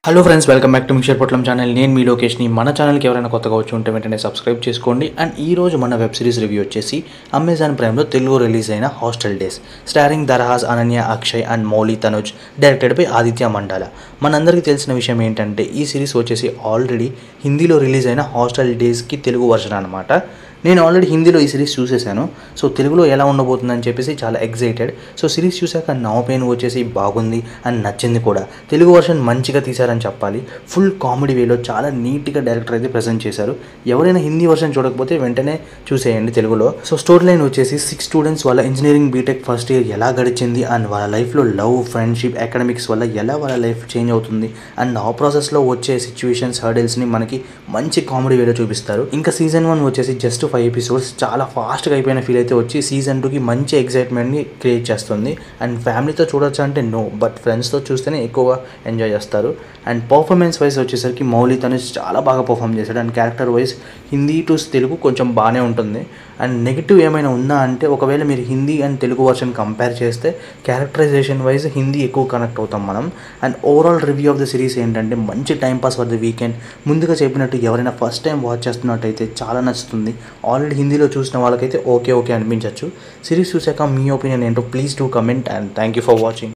hello friends welcome back to mixture Potlam channel నేను మీ లోకేష్ని మన ఛానల్కి ఎవరైనా కొత్తగా వచ్చి ఉంటే వెంటనే సబ్స్క్రైబ్ చేసుకోండి అండ్ ఈ రోజు మన వెబ్ సిరీస్ రివ్యూ వచ్చేసి అమెజాన్ ప్రైమ్లో తెలుగు రిలీజ్ అయిన హాస్టల్ డేస్ స్టారింగ్ దర్హాజ్ Ananya Akshay and Mouli Tanuj directed by Aditya Mandala మనందరికీ తెలిసిన విషయం ఏంటంటే ఈ సిరీస్ వచ్చేసి ఆల్రెడీ హిందీలో రిలీజ్ అయిన హాస్టల్ డేస్కి తెలుగు వర్షన్ అనమాట నేను ఆల్రెడీ హిందీలో ఈ సిరీస్ చూసేసాను సో తెలుగులో ఎలా ఉండబోతుందని చెప్పేసి చాలా ఎగ్జైటెడ్ సో సిరీస్ చూసాక నా ఒపీనియన్ వచ్చేసి బాగుంది అండ్ నచ్చింది కూడా తెలుగు వర్షన్ మంచిగా తీశారని చెప్పాలి ఫుల్ కామెడీ వేలో చాలా నీట్గా డైరెక్టర్ అయితే ప్రజెంట్ చేశారు ఎవరైనా హిందీ వర్షన్ చూడకపోతే వెంటనే చూసేయండి తెలుగులో సో స్టోరీ లైన్ వచ్చేసి సిక్స్ స్టూడెంట్స్ వాళ్ళ ఇంజనీరింగ్ బీటెక్ ఫస్ట్ ఇయర్ ఎలా గడిచింది అండ్ వాళ్ళ లైఫ్లో లవ్ ఫ్రెండ్షిప్ అకాడమిక్స్ వల్ల ఎలా వాళ్ళ లైఫ్ చేంజ్ అవుతుంది అండ్ ఆ ప్రాసెస్లో వచ్చే సిచ్యువేషన్స్ హర్డిల్స్ని మనకి మంచి కామెడీ వేలో చూపిస్తారు ఇంకా సీజన్ వన్ వచ్చేసి జస్ట్ ఫైవ్ ఎపిసోడ్స్ చాలా ఫాస్ట్గా అయిపోయిన ఫీల్ అయితే వచ్చి సీజన్ టూకి మంచి ఎగ్జైట్మెంట్ని క్రియేట్ చేస్తుంది అండ్ ఫ్యామిలీతో చూడొచ్చు అంటే నో బట్ ఫ్రెండ్స్తో చూస్తేనే ఎక్కువగా ఎంజాయ్ చేస్తారు అండ్ పర్ఫార్మెన్స్ వైజ్ వచ్చేసరికి మౌలి తనుజ్ చాలా బాగా పర్ఫామ్ చేశాడు and character wise Hindi to Telugu కొంచెం బాగానే ఉంటుంది అండ్ నెగిటివ్ ఏమైనా ఉందా అంటే ఒకవేళ మీరు Hindi and Telugu version compare చేస్తే క్యారెక్టరైజేషన్ వైజ్ హిందీ ఎక్కువ కనెక్ట్ అవుతాం మనం and overall review of the series ఏంటంటే మంచి time pass for the weekend ముందుగా చెప్పినట్టు ఎవరైనా ఫస్ట్ టైం వాచ్ చేస్తున్నట్టయితే చాలా నచ్చుతుంది ఆల్రెడీ హిందీలో చూసిన వాళ్ళకైతే ఓకే ఓకే అనిపించవచ్చు సిరీస్ చూసాక మీ ఒపీనియన్ ఏంటో please do comment and thank you for watching